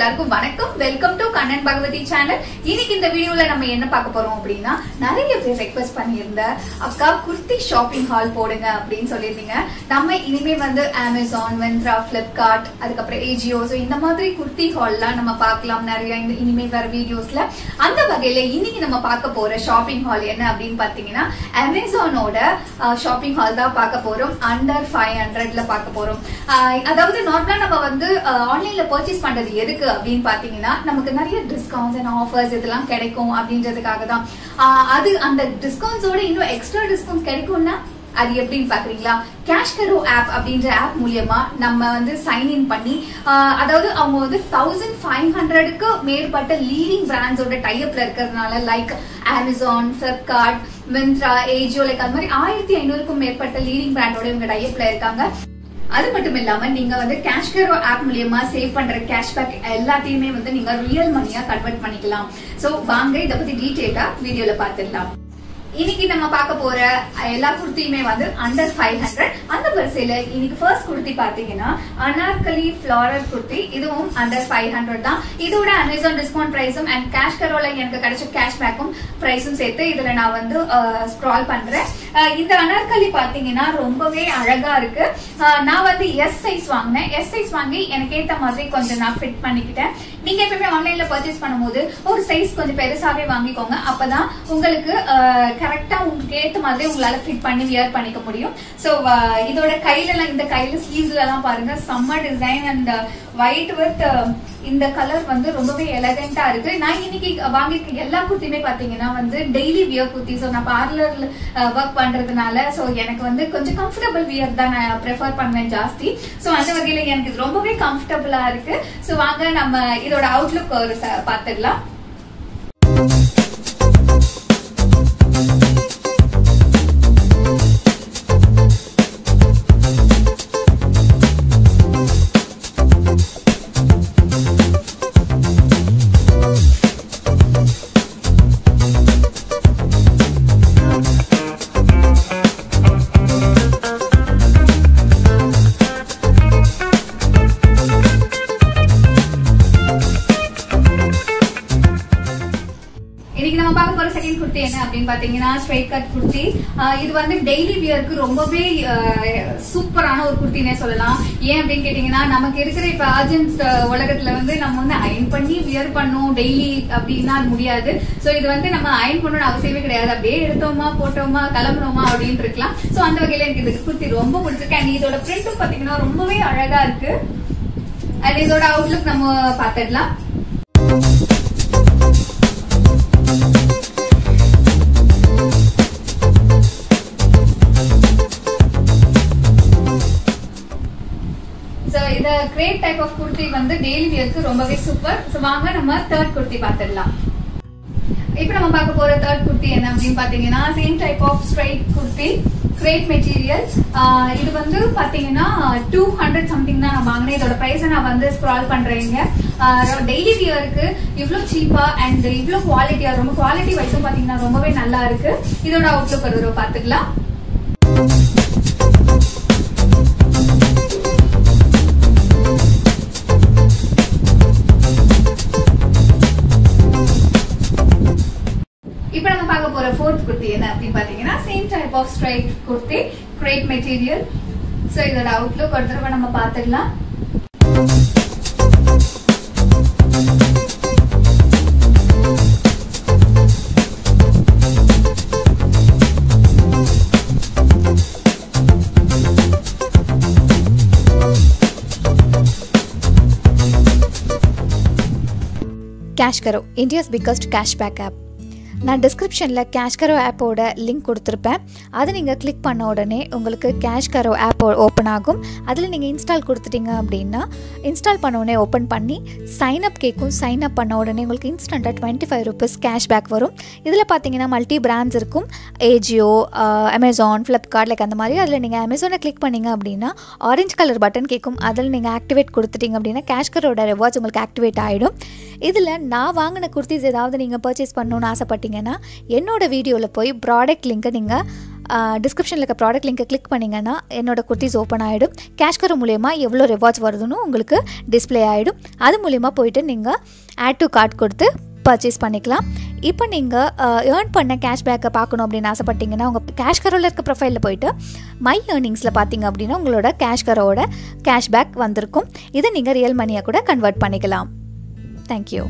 எல்லாருக்கும் வணக்கம் welcome to Kannan Bhagavathi channel இன்னைக்கு இந்த வீடியோல நம்ம என்ன பார்க்க போறோம் அப்படின்னா நிறைய பேர் ரெக்வஸ்ட் பண்ணியிருந்த அக்கா குர்த்தி ஷாப்பிங் ஹால் போடுங்க அப்படின்னு சொல்லியிருந்தீங்க நம்ம இனிமே வந்து அமேசான் வெந்த்ரா பிளிப்கார்ட் அதுக்கப்புறம் ஏஜியோ ஸோ இந்த மாதிரி குர்த்தி ஹால்லாம் நம்ம பார்க்கலாம் நிறைய இந்த இனிமே வர வீடியோஸ்ல அந்த வகையில இன்னைக்கு நம்ம பார்க்க போற ஷாப்பிங் ஹால் என்ன அப்படின்னு பார்த்தீங்கன்னா அமேசானோட ஷாப்பிங் ஹால் தான் பார்க்க போறோம் அண்டர் ஃபைவ் ஹண்ட்ரட்ல பார்க்க போறோம் ஆஹ் அதாவது நார்மலா நம்ம வந்து ஆன்லைன்ல பர்ச்சேஸ் பண்றது எதுக்கு அப்படின்னு பாத்தீங்கன்னா நமக்கு நிறைய டிஸ்கவுண்ட்ஸ் அண்ட் ஆஃபர்ஸ் இதெல்லாம் கிடைக்கும் அப்படின்றதுக்காக தான் ஆஹ் அது அந்த டிஸ்கவுண்ட்ஸோட இன்னும் எக்ஸ்ட்ரா டிஸ்கவுண்ட்ஸ் கிடைக்கும்னா அது எப்படின்னு பாக்குறீங்களா கேஷ்கரோ ஆப் அப்படின்ற ஆப் மூலியமா நம்ம வந்து சைன் இன் பண்ணி ஆஹ் அதாவது அவங்க வந்து தௌசண்ட் ஃபைவ் ஹண்ட்ரடுக்கு மேற்பட்ட லீடிங் பிராண்ட்ஸோட டைப்ல இருக்கிறதுனால like Amazon Flipkart Myntra Ajio like அது மாதிரி ஆயிரத்தி ஐநூறுக்கும் மேற்பட்ட லீடிங் பிராண்டோட இவங்க டைப்ல இருக்காங்க அது மட்டும் இல்லாம நீங்க வந்து கேஷ்கரோ ஆப் மூலியமா சேவ் பண்ற கேஷ்பேக் எல்லாத்தையுமே வந்து நீங்க ரியல் மணியா கன்வெர்ட் பண்ணிக்கலாம் சோ வாங்க இத பத்தி டீடைலா வீடியோல பாத்துடலாம் இன்னைக்கு நம்ம பார்க்க போற எல்லா குர்த்தியுமே வந்து அண்டர் ஃபைவ் ஹண்ட்ரட் அந்த வரிசையில இன்னைக்கு ஃபர்ஸ்ட் குர்த்தி பாத்தீங்கன்னா அனார்கலி ஃபிளாரல் குர்த்தி இதுவும் அண்டர் ஃபைவ் ஹண்ட்ரட் தான் இதோட அமேசான் டிஸ்கவுண்ட் பிரைஸும் அண்ட் கேஷ் கரோல எனக்கு கிடைச்ச கேஷ் பேக்கும் பிரைஸும் சேர்த்து இதுல நான் வந்து ஸ்க்ரால் பண்றேன் அஹ் இந்த அனார்கலி பாத்தீங்கன்னா ரொம்பவே அழகா இருக்கு அஹ் நான் வந்து எஸ் சைஸ் வாங்கினேன் எஸ் சைஸ் வாங்கி எனக்கு ஏத்த மாதிரி கொஞ்சம் நான் ஃபிட் பண்ணிக்கிட்டேன் நீங்க எப்பவுமே ஆன்லைன்ல பர்ச்சேஸ் பண்ணும்போது ஒரு சைஸ் கொஞ்சம் பெருசாவே வாங்கிக்கோங்க அப்பதான் உங்களுக்கு கரெக்டா உங்களுக்கு ஏத்த மாதிரி உங்களால ஃபிட் பண்ணி வியர் பண்ணிக்க முடியும் சோ இதோட கையில எல்லாம் இந்த கையில ஸ்லீவ்ஸ்ல எல்லாம் பாருங்க செம்ம டிசைன் அண்ட் ஒயிட் வித் இந்த கலர் வந்து ரொம்பவே எலகண்டா இருக்கு நான் இன்னைக்கு வாங்கியிருக்க எல்லா குர்த்தியுமே பாத்தீங்கன்னா வந்து டெய்லி வியர் குர்த்தி ஸோ நான் பார்லர்ல ஒர்க் பண்றதுனால ஸோ எனக்கு வந்து கொஞ்சம் கம்ஃபர்டபுள் வியர் தான் நான் ப்ரிஃபர் பண்ணுவேன் ஜாஸ்தி ஸோ அந்த வகையில எனக்கு இது ரொம்பவே கம்ஃபர்டபுளா இருக்கு ஸோ வாங்க நம்ம இதோட அவுட்லுக் ஒரு பார்த்துடலாம் இன்னைக்கு நம்ம பார்க்க போற செகண்ட் குர்த்தி என்ன அப்படின்னு பாத்தீங்கன்னா ஸ்ட்ரைட் கட் குர்த்தி இது வந்து டெய்லி வியருக்கு ரொம்பவே சூப்பரான ஒரு குர்த்தினே சொல்லலாம் ஏன் அப்படின்னு கேட்டீங்கன்னா நமக்கு இருக்கிற இப்ப அர்ஜென்ட் உலகத்துல வந்து நம்ம வந்து அயன் பண்ணி வியர் பண்ணோம் டெய்லி அப்படின்னா முடியாது சோ இது வந்து நம்ம அயன் பண்ணணும்னு அவசியமே கிடையாது அப்படியே எடுத்தோமா போட்டோமா கிளம்புனோமா அப்படின்னு இருக்கலாம் சோ அந்த வகையில எனக்கு இது குர்த்தி ரொம்ப பிடிச்சிருக்கு அண்ட் இதோட பிரிண்ட்டும் பாத்தீங்கன்னா ரொம்பவே அழகா இருக்கு அண்ட் இதோட அவுட்லுக் நம்ம பாத்துடலாம் சோ இந்த கிரேட் டைப் ஆஃப் குர்த்தி வந்து டெய்லி வியருக்கு ரொம்பவே சூப்பர் சோ வாங்க நம்ம தேர்ட் குர்த்தி பாத்துடலாம் இப்போ நம்ம பார்க்க போற தேர்ட் குர்த்தி என்ன அப்படின்னு பாத்தீங்கன்னா same type of straight kurti great material இது வந்து பாத்தீங்கன்னா டூ ஹண்ட்ரட் சம்திங் தான் நான் வாங்கினேன் இதோட பிரைஸ் நான் வந்து ஸ்க்ரால் பண்றேங்க டெய்லி வியருக்கு இவ்வளவு சீப்பா அண்ட் இவ்வளவு குவாலிட்டியா ரொம்ப குவாலிட்டி வைஸும் பாத்தீங்கன்னா ரொம்பவே நல்லா இருக்கு இதோட அவுட்லுக் ஒரு தடவை பாத்துக்கலாம் இப்போ நம்ம பார்க்க போற ஃபோர்த் குர்த்தி என்ன அப்படின்னு பாத்தீங்கன்னா same type of straight kurti great material so இதோட அவுட்லுக் ஒரு தடவை நம்ம பார்த்துடலாம் CashKaro India's biggest cashback app நான் டிஸ்கிரிப்ஷனில் கேஷ்கரோ ஆப்போட லிங்க் கொடுத்துருப்பேன் அதை நீங்கள் கிளிக் பண்ண உடனே உங்களுக்கு கேஷ்கரோ ஆப் ஓப்பன் ஆகும் அதில் நீங்கள் இன்ஸ்டால் கொடுத்துட்டீங்க அப்படின்னா இன்ஸ்டால் பண்ண உடனே ஓப்பன் பண்ணி சைன் அப் கேட்கும் சைன் அப் பண்ண உடனே உங்களுக்கு இன்ஸ்டண்ட்டாக டுவெண்ட்டி ஃபைவ் ருபீஸ் கேஷ்பேக் வரும் இதில் பார்த்தீங்கன்னா மல்டி பிராண்ட்ஸ் இருக்கும் ஏஜியோ அமேசான் ஃப்ளிப்கார்ட் லைக் அந்த மாதிரி அதில் நீங்கள் அமேசானை கிளிக் பண்ணிங்க அப்படின்னா ஆரஞ்சு கலர் பட்டன் கேட்கும் அதில் நீங்கள் ஆக்டிவேட் கொடுத்துட்டீங்க அப்படின்னா கேஷ்கரோட ரிவார்ட்ஸ் உங்களுக்கு ஆக்டிவேட் ஆகிடும் இதில் நான் வாங்கின குர்த்திஸ் ஏதாவது நீங்கள் பர்ச்சேஸ் பண்ணணுன்னு ஆசைப்பட்டீங்கன்னா என்னோட வீடியோவில் போய் ப்ராடக்ட் லிங்க்கை நீங்கள் டிஸ்கிரிப்ஷனில் இருக்க ப்ராடக்ட் லிங்கை கிளிக் பண்ணிங்கன்னா என்னோட குர்த்திஸ் ஓப்பன் ஆகிடும் கேஷ்கரோ மூலயமா எவ்வளோ ரிவார்ட்ஸ் வருதுன்னு உங்களுக்கு டிஸ்ப்ளே ஆகிடும் அது மூலயமா போயிட்டு நீங்கள் ஆட் டு கார்ட் கொடுத்து பர்ச்சேஸ் பண்ணிக்கலாம் இப்போ நீங்கள் ஏர்ன் பண்ண கேஷ்பேக்கை பார்க்கணும் அப்படின்னு ஆசைப்பட்டீங்கன்னா உங்கள் கேஷ்கரோவில் இருக்க ப்ரொஃபைலில் போயிட்டு மை ஏர்னிங்ஸில் பார்த்தீங்க அப்படின்னா உங்களோட கேஷ்கரோட கேஷ்பேக் வந்திருக்கும் இதை நீங்கள் ரியல் மணியாக கூட கன்வெர்ட் பண்ணிக்கலாம் தேங்க்யூ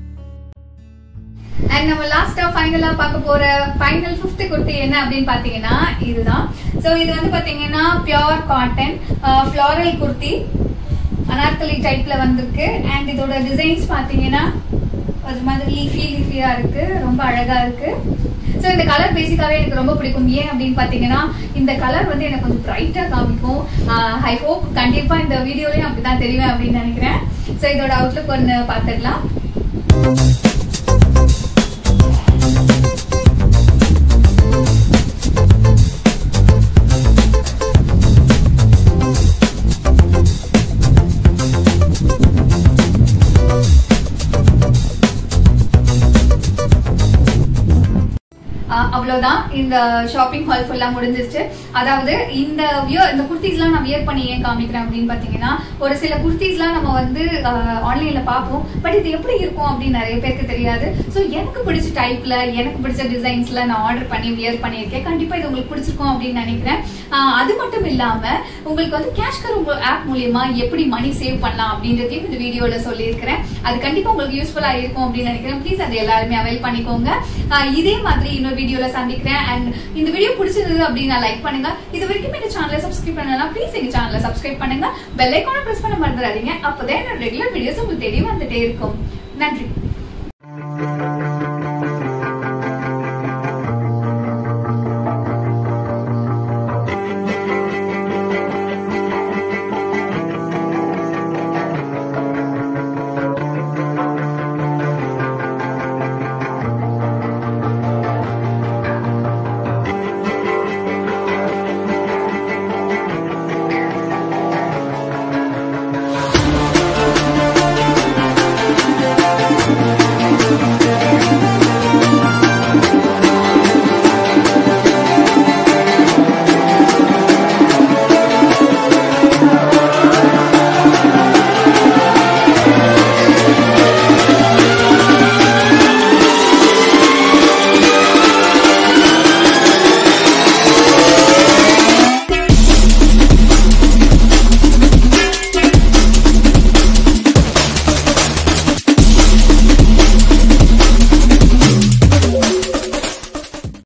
அண்ட் நம்ம லாஸ்டா ஃபைனலா பார்க்க போற ஃபைனல் ஃபிஃப்த் குர்த்தி என்ன அப்படின்னு பாத்தீங்கன்னா இதுதான் சோ இது வந்து பாத்தீங்கன்னா pure cotton floral kurti Anarkali டைப்ல வந்திருக்கு அண்ட் இதோட டிசைன்ஸ் பாத்தீங்கன்னா ஒரு மாதிரி லீஃபி லீஃபியா இருக்கு ரொம்ப அழகா இருக்கு ஸோ இந்த கலர் பேசிக்காவே எனக்கு ரொம்ப பிடிக்கும் ஏன் அப்படின்னு பாத்தீங்கன்னா இந்த கலர் வந்து எனக்கு கொஞ்சம் பிரைட்டா காமிக்கும் ஐ ஹோப் கண்டிப்பா இந்த வீடியோலயும் அப்படிதான் தெரியும் அப்படின்னு நினைக்கிறேன் ஸோ இதோட அவுட்லுக் ஒன்று பார்த்துடலாம் ஆஹ் அவ்வளவுதான் இந்த ஷாப்பிங் ஹால் ஃபுல்லா முடிஞ்சிருச்சு அதாவது இந்த வியர் இந்த குர்த்திஸ்லாம் நான் வியர் பண்ணி ஏன் காமிக்கிறேன் அப்படின்னு பாத்தீங்கன்னா ஒரு சில குர்த்திஸ்லாம் நம்ம வந்து ஆன்லைன்ல பார்ப்போம் பட் இது எப்படி இருக்கும் அப்படின்னு நிறைய பேருக்கு தெரியாது ஸோ எனக்கு பிடிச்ச டைப்ல எனக்கு பிடிச்ச டிசைன்ஸ்ல நான் ஆர்டர் பண்ணி வியர் பண்ணியிருக்கேன் கண்டிப்பா இது உங்களுக்கு பிடிச்சிருக்கும் அப்படின்னு நினைக்கிறேன் ஆஹ் அது மட்டும் இல்லாம உங்களுக்கு வந்து கேஷ் கரு ஆப் மூலியமா எப்படி மணி சேவ் பண்ணலாம் அப்படின்றதையும் இந்த வீடியோல சொல்லியிருக்கிறேன் அது கண்டிப்பா உங்களுக்கு யூஸ்ஃபுல்லா இருக்கும் அப்படின்னு நினைக்கிறேன் ப்ளீஸ் அதை எல்லாருமே அவைல் பண்ணிக்கோங்க ஆஹ் இதே மாதிரி இன்னொரு வீடியோல சந்திக்கிறேன் அண்ட் இந்த வீடியோ பிடிச்சிருந்தது அப்படின்னு லைக் பண்ணுங்க இது வரைக்கும் எங்க சேனலை சப்ஸ்கிரைப் பண்ணலாம் ப்ளீஸ் எங்க சேனலை சப்ஸ்கிரைப் பண்ணுங்க பெல் ஐக்கான பிரஸ் பண்ண மறந்துடாதீங்க அப்பதான் என்னோட ரெகுலர் வீடியோஸ் உங்களுக்கு தெரிய வந்துட்டே இருக்கும் நன்றி